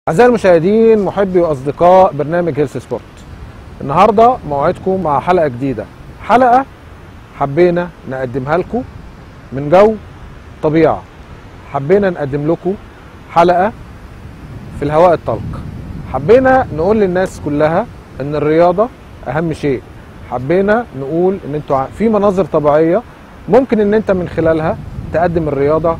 أعزائي المشاهدين محبي وأصدقاء برنامج هيلث سبورت النهاردة موعدكم مع حلقة جديدة حلقة حبينا نقدمها لكم من جو طبيعة حبينا نقدم لكم حلقة في الهواء الطلق حبينا نقول للناس كلها ان الرياضة اهم شيء حبينا نقول ان انتوا ع- في مناظر طبيعية ممكن ان انت من خلالها تقدم الرياضة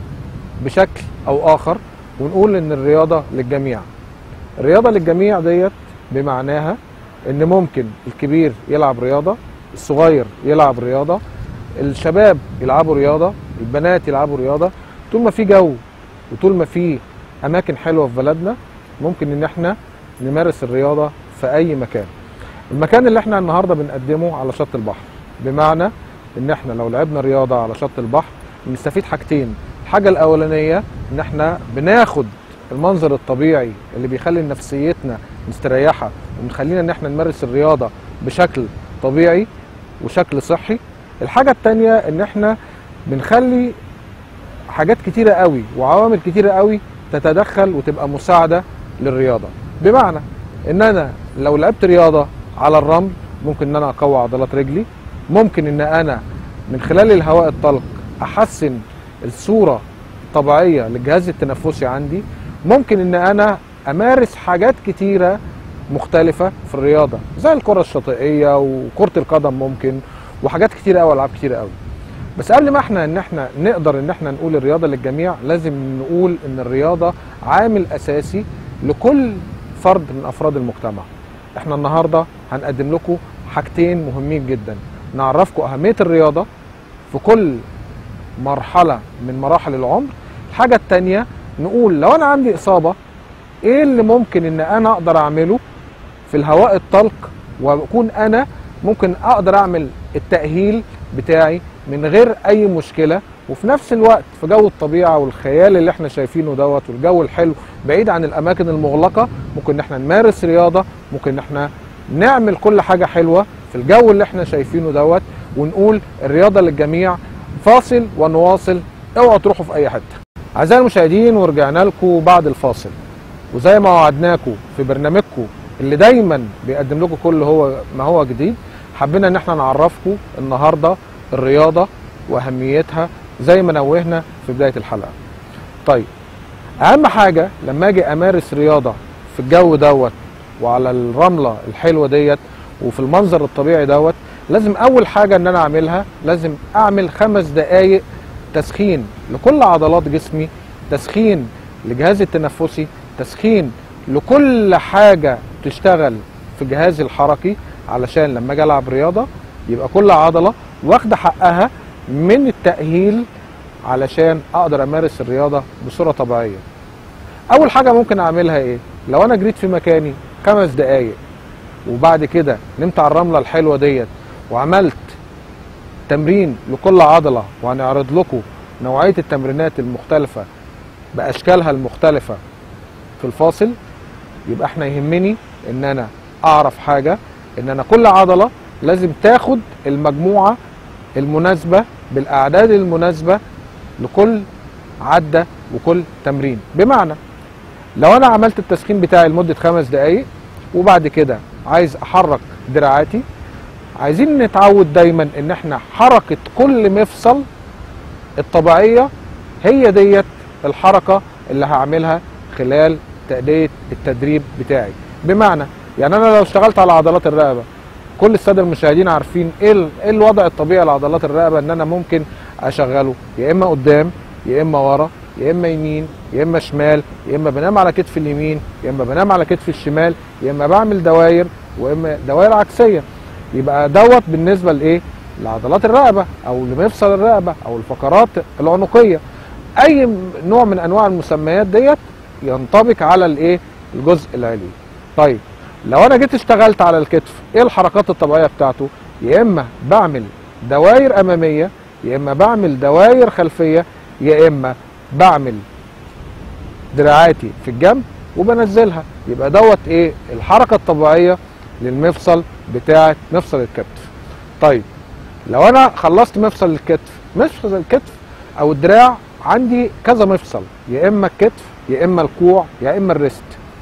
بشكل او اخر ونقول ان الرياضه للجميع الرياضه للجميع ديت بمعناها ان ممكن الكبير يلعب رياضه الصغير يلعب رياضه الشباب يلعبوا رياضه البنات يلعبوا رياضه طول ما في جو وطول ما في اماكن حلوه في بلدنا ممكن ان احنا نمارس الرياضه في اي مكان المكان اللي احنا النهارده بنقدمه على شط البحر بمعنى ان احنا لو لعبنا رياضه على شط البحر بنستفيد حاجتين الحاجه الاولانيه ان احنا بناخد المنظر الطبيعي اللي بيخلي نفسيتنا مستريحه ومخلينا ان احنا نمارس الرياضه بشكل طبيعي وشكل صحي الحاجه التانيه ان احنا بنخلي حاجات كتيره قوي وعوامل كتيره قوي تتدخل وتبقى مساعده للرياضه بمعنى ان انا لو لعبت رياضه على الرمل ممكن ان انا اقوي عضلات رجلي ممكن ان انا من خلال الهواء الطلق احسن الصوره الطبيعيه للجهاز التنفسي عندي ممكن ان انا امارس حاجات كتيره مختلفه في الرياضه زي الكره الشاطئيه وكره القدم ممكن وحاجات كتيره قوي العاب كتيره قوي بس قبل ما احنا ان احنا نقدر ان احنا نقول الرياضه للجميع لازم نقول ان الرياضه عامل اساسي لكل فرد من افراد المجتمع احنا النهارده هنقدم لكم حاجتين مهمين جدا نعرفكم اهميه الرياضه في كل مرحله من مراحل العمر الحاجه التانية نقول لو انا عندي اصابه ايه اللي ممكن ان انا اقدر اعمله في الهواء الطلق واكون انا ممكن اقدر اعمل التاهيل بتاعي من غير اي مشكله وفي نفس الوقت في جو الطبيعه والخيال اللي احنا شايفينه دوت والجو الحلو بعيد عن الاماكن المغلقه ممكن ان احنا نمارس رياضه ممكن ان احنا نعمل كل حاجه حلوه في الجو اللي احنا شايفينه دوت ونقول الرياضه للجميع فاصل ونواصل اوعوا تروحوا في اي حته اعزائي المشاهدين ورجعنا لكم بعد الفاصل وزي ما وعدناكم في برنامجكم اللي دايما بيقدم لكم كل هو ما هو جديد حبينا ان احنا نعرفكم النهارده الرياضه واهميتها زي ما نوهنا في بدايه الحلقه. طيب اهم حاجه لما اجي امارس رياضه في الجو دوت وعلى الرمله الحلوه ديت وفي المنظر الطبيعي دوت لازم اول حاجه ان انا اعملها لازم اعمل خمس دقائق تسخين لكل عضلات جسمي تسخين لجهازي التنفسي تسخين لكل حاجه تشتغل في جهازي الحركي علشان لما اجي العب رياضه يبقى كل عضله واخده حقها من التاهيل علشان اقدر امارس الرياضه بصوره طبيعيه اول حاجه ممكن اعملها ايه لو انا جريت في مكاني خمس دقايق وبعد كده نمت على الرمله الحلوه ديت وعملت تمرين لكل عضله وهنعرض لكم نوعيه التمرينات المختلفه باشكالها المختلفه في الفاصل يبقى احنا يهمني ان انا اعرف حاجه ان انا كل عضله لازم تاخد المجموعه المناسبه بالاعداد المناسبه لكل عده وكل تمرين بمعنى لو انا عملت التسخين بتاعي لمده خمس دقائق وبعد كده عايز احرك دراعاتي عايزين نتعود دايما ان احنا حركه كل مفصل الطبيعيه هي ديت الحركه اللي هعملها خلال تأدية التدريب بتاعي بمعنى يعني انا لو اشتغلت على عضلات الرقبه كل الساده المشاهدين عارفين ايه ال- إيه الوضع الطبيعي لعضلات الرقبه ان انا ممكن اشغله يا اما قدام يا اما ورا يا اما يمين يا اما شمال يا اما بنام على كتف اليمين يا اما بنام على كتف الشمال يا اما بعمل دواير واما دواير عكسيه يبقى دوت بالنسبه لايه لعضلات الرقبه او لمفصل الرقبه او الفقرات العنقيه اي م- نوع من انواع المسميات ديت ينطبق على الايه الجزء العلوي طيب لو انا جيت اشتغلت على الكتف ايه الحركات الطبيعيه بتاعته يا اما بعمل دواير اماميه يا اما بعمل دواير خلفيه يا اما بعمل دراعاتي في الجنب وبنزلها يبقى دوت ايه الحركه الطبيعيه للمفصل بتاعه مفصل الكتف طيب لو انا خلصت مفصل الكتف مفصل الكتف او الدراع عندي كذا مفصل يا اما الكتف يا اما الكوع يا اما الريست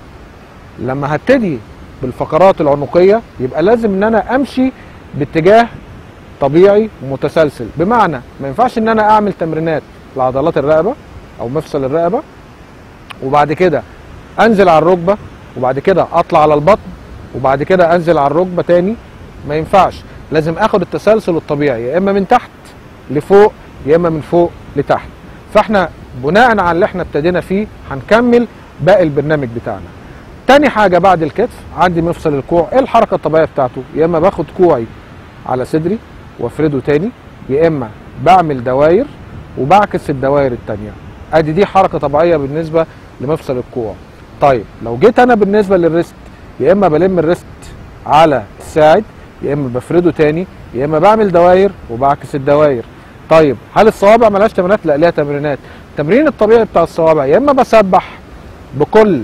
لما هبتدي بالفقرات العنقيه يبقى لازم ان انا امشي باتجاه طبيعي ومتسلسل بمعنى ما ينفعش ان انا اعمل تمرينات لعضلات الرقبه او مفصل الرقبه وبعد كده انزل على الركبه وبعد كده اطلع على البطن وبعد كده انزل على الركبه تاني ما ينفعش لازم اخد التسلسل الطبيعي يا اما من تحت لفوق يا اما من فوق لتحت فاحنا بناء على اللي احنا ابتدينا فيه هنكمل باقي البرنامج بتاعنا تاني حاجه بعد الكتف عندي مفصل الكوع ايه الحركه الطبيعيه بتاعته يا اما باخد كوعي على صدري وافرده تاني يا اما بعمل دواير وبعكس الدواير التانية ادي دي حركه طبيعيه بالنسبه لمفصل الكوع طيب لو جيت انا بالنسبه للريست يا اما بلم الريست على الساعد يا اما بفرده تاني يا اما بعمل دواير وبعكس الدواير طيب هل الصوابع ملهاش تمرينات لا ليها تمرينات التمرين الطبيعي بتاع الصوابع يا اما بسبح بكل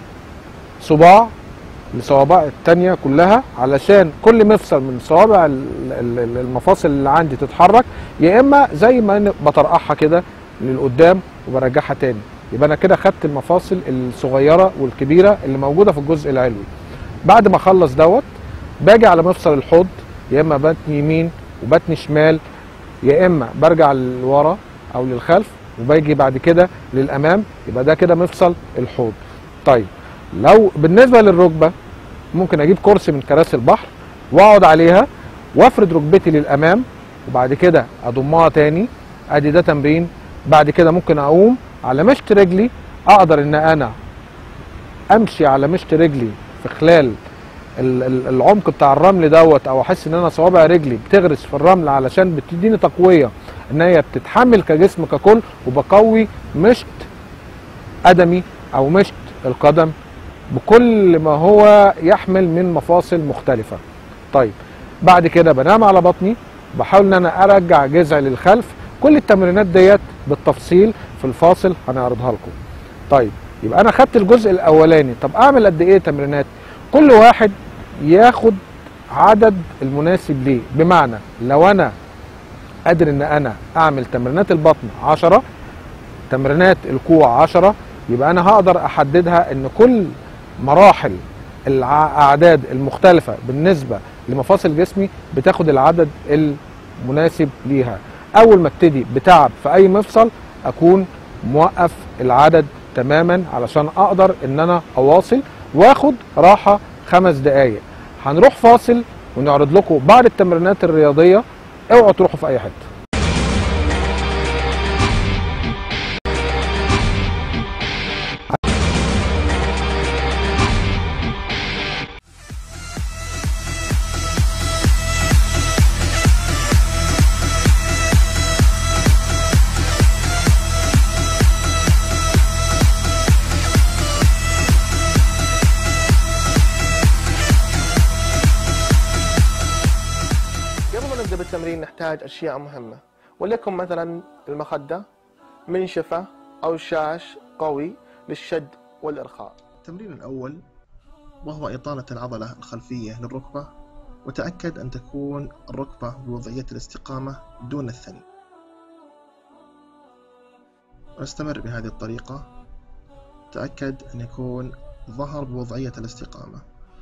صباع الصوابع التانية كلها علشان كل مفصل من صوابع ال- ال- ال- المفاصل اللي عندي تتحرك يا اما زي ما أنا بطرقعها كده للقدام وبرجعها تاني يبقى انا كده خدت المفاصل الصغيره والكبيره اللي موجوده في الجزء العلوي بعد ما اخلص دوت باجي على مفصل الحوض يا اما بطن يمين وبطن شمال يا اما برجع لورا او للخلف وباجي بعد كده للامام يبقى ده كده مفصل الحوض طيب لو بالنسبه للركبه ممكن اجيب كرسي من كراسي البحر واقعد عليها وافرد ركبتي للامام وبعد كده اضمها تاني ادي ده تمرين بعد كده ممكن اقوم على مشط رجلي اقدر ان انا امشي على مشط رجلي في خلال ال- ال- العمق بتاع الرمل دوت او احس ان انا صوابع رجلي بتغرس في الرمل علشان بتديني تقويه ان هي بتتحمل كجسم ككل وبقوي مشط قدمي او مشط القدم بكل ما هو يحمل من مفاصل مختلفه طيب بعد كده بنام على بطني بحاول ان انا ارجع جذعي للخلف كل التمرينات ديت بالتفصيل في الفاصل هنعرضها لكم طيب يبقى انا خدت الجزء الاولاني طب اعمل قد ايه تمرينات كل واحد ياخد عدد المناسب ليه بمعنى لو انا قادر ان انا اعمل تمرينات البطن 10 تمرينات الكوع 10 يبقى انا هقدر احددها ان كل مراحل الاعداد المختلفه بالنسبه لمفاصل جسمي بتاخد العدد المناسب ليها اول ما ابتدي بتعب في اي مفصل اكون موقف العدد تماما علشان اقدر ان انا اواصل واخد راحه خمس دقايق هنروح فاصل ونعرض لكم بعض التمرينات الرياضيه اوعوا تروحوا في اي حته قبل ما نبدا بالتمرين نحتاج اشياء مهمه وليكن مثلا المخده منشفه او شاش قوي للشد والارخاء التمرين الأول وهو إطالة العضلة الخلفية للركبة وتأكد أن تكون الركبة بوضعية الاستقامة دون الثني ونستمر بهذه الطريقة تأكد أن يكون الظهر بوضعية الاستقامة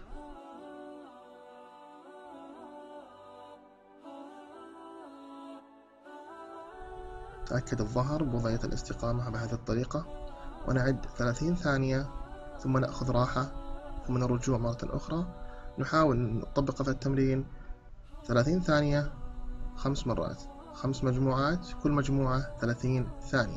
تأكد الظهر بوضعية الاستقامة بهذه الطريقة ونعد 30 ثانية ثم نأخذ راحة ثم الرجوع مرة أخرى نحاول نطبق في التمرين 30 ثانية خمس مرات خمس مجموعات كل مجموعة 30 ثانية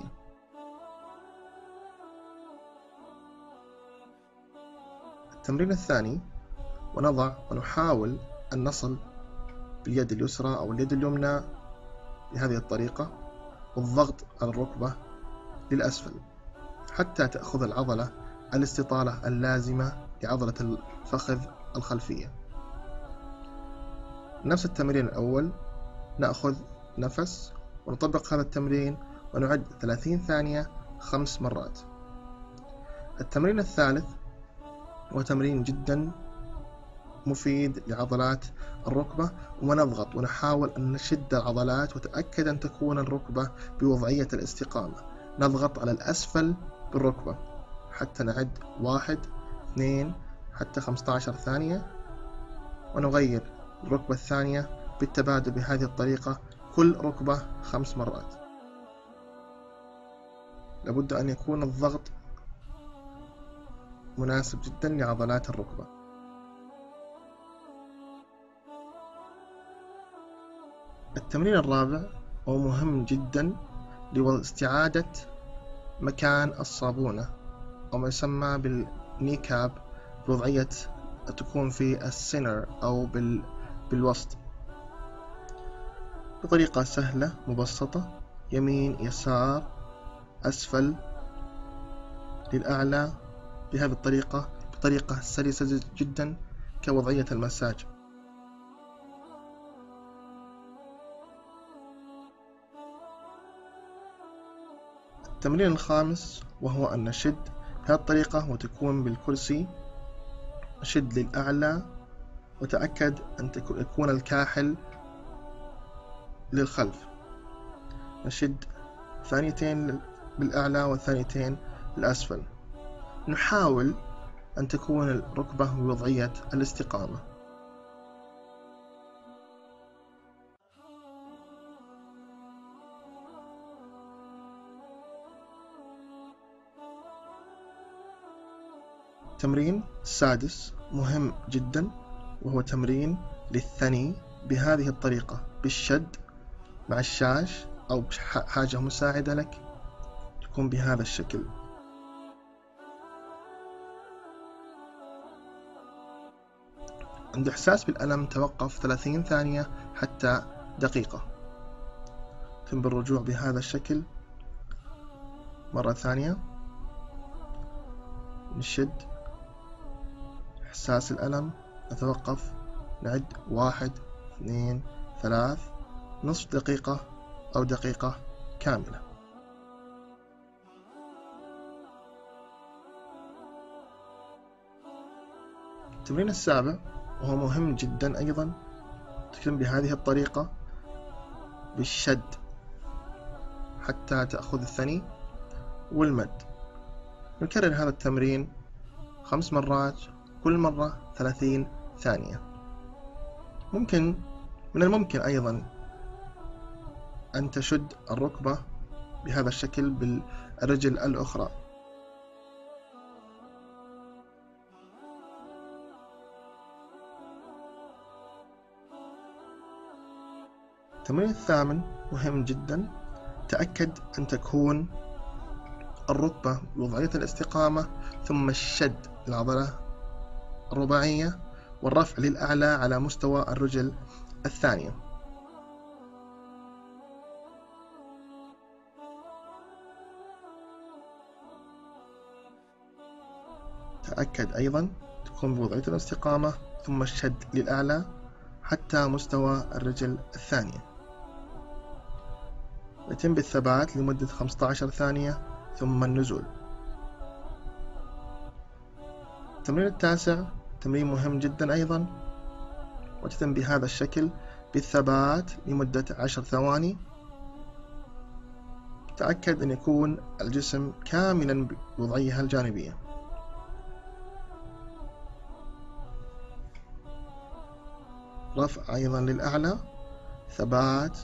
التمرين الثاني ونضع ونحاول أن نصل باليد اليسرى أو اليد اليمنى بهذه الطريقة والضغط على الركبة للأسفل حتى تأخذ العضلة الاستطالة اللازمة لعضلة الفخذ الخلفية نفس التمرين الأول نأخذ نفس ونطبق هذا التمرين ونعد 30 ثانية خمس مرات التمرين الثالث هو تمرين جدا مفيد لعضلات الركبة ونضغط ونحاول أن نشد العضلات وتأكد أن تكون الركبة بوضعية الاستقامة نضغط على الأسفل بالركبة حتى نعد واحد اثنين حتى خمسة عشر ثانية ونغير الركبة الثانية بالتبادل بهذه الطريقة كل ركبة خمس مرات لابد أن يكون الضغط مناسب جدا لعضلات الركبة التمرين الرابع وهو مهم جدا لاستعادة مكان الصابونة أو ما يسمى بالنيكاب بوضعية تكون في السينر أو بال... بالوسط بطريقة سهلة مبسطة يمين يسار أسفل للأعلى بهذه الطريقة بطريقة سلسة جدا كوضعية المساج التمرين الخامس وهو أن نشد بهذه الطريقة وتكون بالكرسي شد للأعلى وتأكد أن يكون الكاحل للخلف نشد ثانيتين بالأعلى والثانيتين للأسفل نحاول أن تكون الركبة بوضعية الاستقامة التمرين السادس مهم جدا وهو تمرين للثني بهذه الطريقة بالشد مع الشاش أو حاجة مساعدة لك تكون بهذا الشكل عند إحساس بالألم توقف 30 ثانية حتى دقيقة ثم بالرجوع بهذا الشكل مرة ثانية نشد إحساس الألم نتوقف نعد واحد اثنين ثلاث نصف دقيقة أو دقيقة كاملة التمرين السابع وهو مهم جدا أيضا تكون بهذه الطريقة بالشد حتى تأخذ الثني والمد نكرر هذا التمرين خمس مرات كل مرة ثلاثين ثانية ممكن من الممكن أيضا أن تشد الركبة بهذا الشكل بالرجل الأخرى التمرين الثامن مهم جدا تأكد أن تكون الركبة بوضعية الاستقامة ثم الشد العضلة الرباعية والرفع للأعلى على مستوى الرجل الثانية تأكد أيضا تكون بوضعية الاستقامة ثم الشد للأعلى حتى مستوى الرجل الثانية يتم بالثبات لمدة 15 ثانية ثم النزول التمرين التاسع تمرين مهم جدا أيضا وتتم بهذا الشكل بالثبات لمدة عشر ثواني تأكد أن يكون الجسم كاملا بوضعيها الجانبية رفع أيضا للأعلى ثبات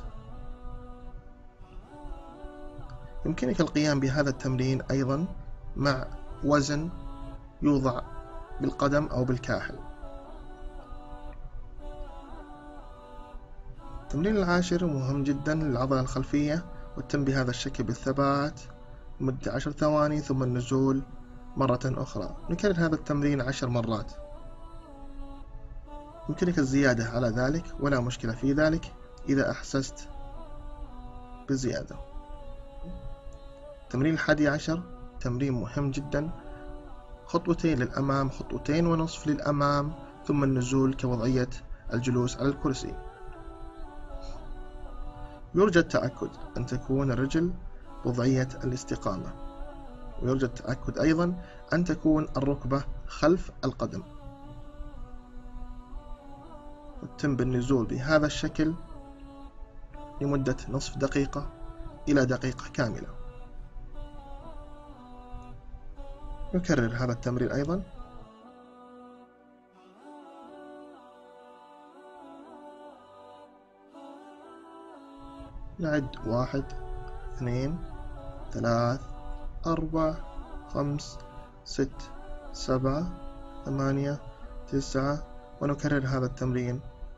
يمكنك القيام بهذا التمرين أيضا مع وزن يوضع بالقدم أو بالكاحل التمرين العاشر مهم جدا للعضلة الخلفية وتم بهذا الشكل بالثبات لمدة عشر ثواني ثم النزول مرة أخرى نكرر هذا التمرين عشر مرات يمكنك الزيادة على ذلك ولا مشكلة في ذلك إذا أحسست بزيادة التمرين الحادي عشر تمرين مهم جدا خطوتين للأمام خطوتين ونصف للأمام ثم النزول كوضعية الجلوس على الكرسي يرجى التأكد أن تكون الرجل وضعية الاستقامة ويرجى التأكد أيضا أن تكون الركبة خلف القدم وتم بالنزول بهذا الشكل لمدة نصف دقيقة إلى دقيقة كاملة نكرر هذا التمرين أيضا نعد واحد اثنين ثلاث أربع خمس ست سبعة ثمانية تسعة ونكرر هذا التمرين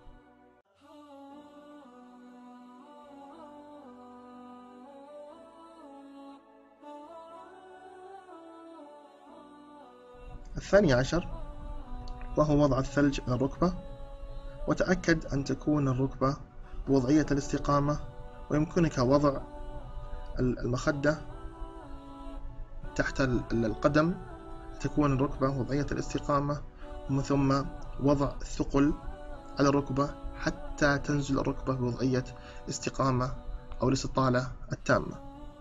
الثاني عشر وهو وضع الثلج على الركبة وتأكد أن تكون الركبة بوضعية الاستقامة ويمكنك وضع المخدة تحت القدم تكون الركبة وضعية الاستقامة ومن ثم وضع الثقل على الركبة حتى تنزل الركبة بوضعية استقامة أو الاستطالة التامة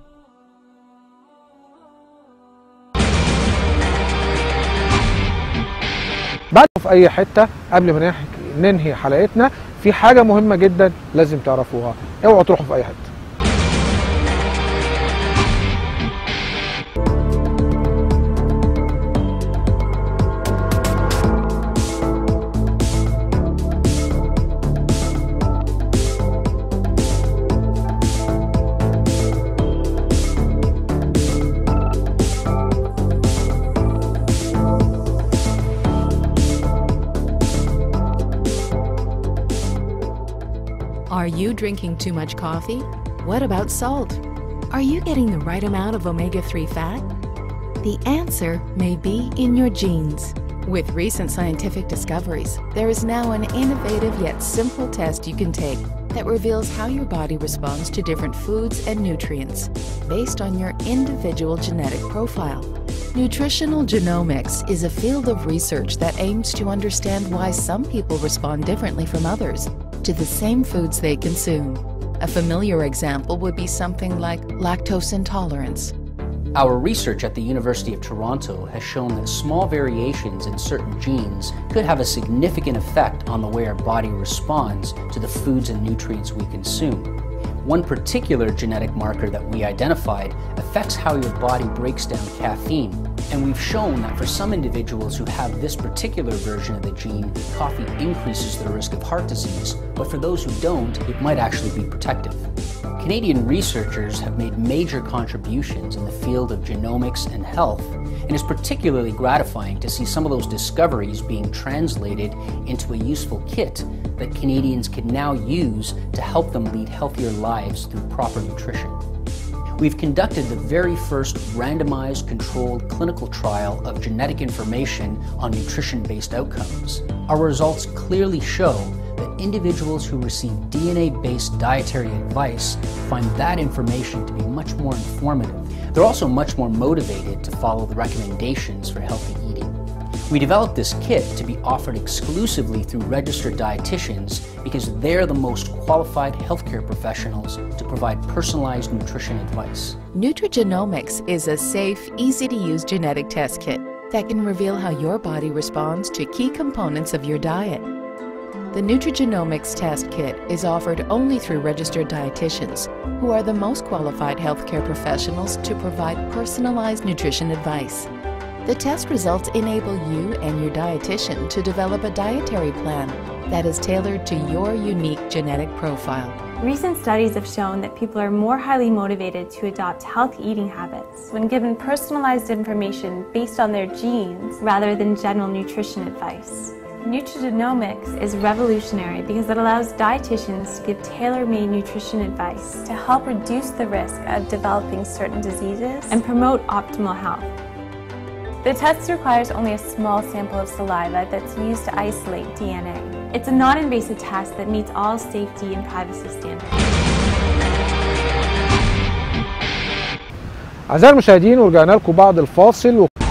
بعد في اي حته قبل ما نحكي ننهي حلقتنا في حاجه مهمه جدا لازم تعرفوها اوعوا تروحوا في اي حته Are you drinking too much coffee? What about salt? Are you getting the right amount of omega 3 fat? The answer may be in your genes. With recent scientific discoveries, there is now an innovative yet simple test you can take that reveals how your body responds to different foods and nutrients based on your individual genetic profile. Nutritional genomics is a field of research that aims to understand why some people respond differently from others to the same foods they consume. A familiar example would be something like lactose intolerance. Our research at the University of Toronto has shown that small variations in certain genes could have a significant effect on the way our body responds to the foods and nutrients we consume. One particular genetic marker that we identified affects how your body breaks down caffeine. And we've shown that for some individuals who have this particular version of the gene, coffee increases their risk of heart disease, but for those who don't, it might actually be protective. Canadian researchers have made major contributions in the field of genomics and health, and it's particularly gratifying to see some of those discoveries being translated into a useful kit that Canadians can now use to help them lead healthier lives through proper nutrition. We've conducted the very first randomized controlled clinical trial of genetic information on nutrition based outcomes. Our results clearly show that individuals who receive DNA based dietary advice find that information to be much more informative. They're also much more motivated to follow the recommendations for healthy eating. We developed this kit to be offered exclusively through registered dietitians because they're the most qualified healthcare professionals to provide personalized nutrition advice. Nutrigenomics is a safe, easy to use genetic test kit that can reveal how your body responds to key components of your diet. The Nutrigenomics test kit is offered only through registered dietitians, who are the most qualified healthcare professionals to provide personalized nutrition advice. The test results enable you and your dietitian to develop a dietary plan that is tailored to your unique genetic profile. Recent studies have shown that people are more highly motivated to adopt healthy eating habits when given personalized information based on their genes rather than general nutrition advice. Nutrigenomics is revolutionary because it allows dietitians to give tailor-made nutrition advice to help reduce the risk of developing certain diseases and promote optimal health. The test requires only a small sample of saliva that's used to isolate DNA. It's a non-invasive test that meets all safety and privacy standards. اعزائي المشاهدين ورجعنا لكم بعد الفاصل